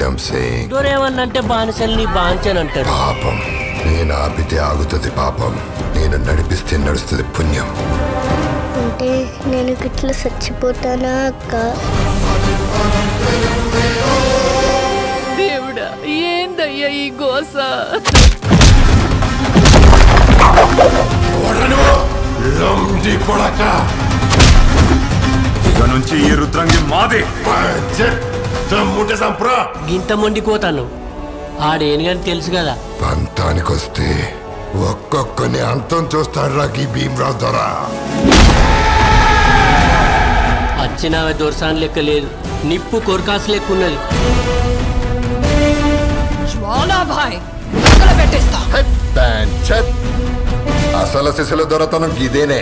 I'm saying దొరేమన్నంటే బానిసల్ని బాంచనంటాడు పాపం నేను ఆపితే ఆగుతుంది పాపం నేను నడిపిస్తే నడుస్తుంది పుణ్యం అంటే నేను ఇట్లా చచ్చిపోతానా అక్క దేవుడా ఏందయ్యా ఈ గోస లండి కొడక ఇక నుంచి ఈ రుద్రంగి మాదే దమ్ముంటే సంప్రా గింత మొండిపోతాను ఆడేనుగని తెలుసు కదా పంతానికొస్తే ఒక్కొక్కని అంతం చూస్తాడు రాకి భీమరావు దొర వచ్చిన దొరసాన్ లెక్క లేదు నిప్పు కొరకాసు లెక్క ఉన్నది జ్వాలాభాయ్ పెట్టేస్తా అసలు శిశుల దొరతనం ఇదేనే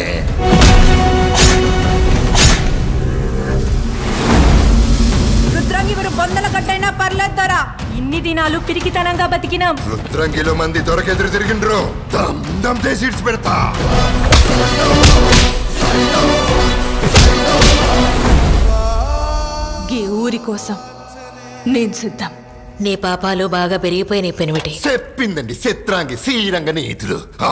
రుద్రంగి మీరు బొందల కట్టైనా పర్లేదు దొరా ఇన్ని దినాలు పిరికితనంగా బతికినాం రుద్రంగిలో మంది దొరకెదురు తిరిగిండ్రు దమ్ దమ్ చేసి ఇడ్చి పెడతా గీ ఊరి కోసం నేను సిద్ధం నీ పాపాలు బాగా పెరిగిపోయినాయి పెనిమిటి చెప్పిందండి చిత్రాంగి శ్రీరంగ నీతులు ఆ,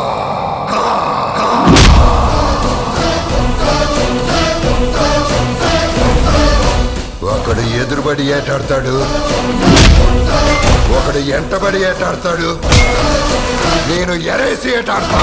ఒకడు ఎదురుబడి ఏటాడతాడు ఒకడు ఎంటబడి ఏటాడతాడు నేను ఎరేసి ఏటాడతా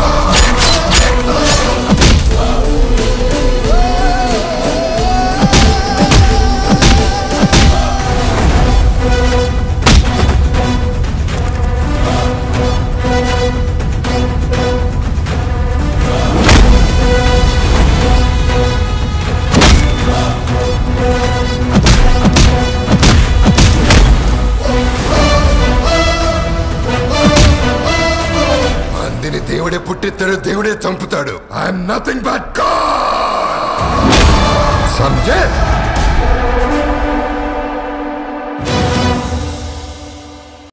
మందిని దేవుడే పుట్టిస్తాడు దేవుడే చంపుతాడు I'm nothing but God Sanjay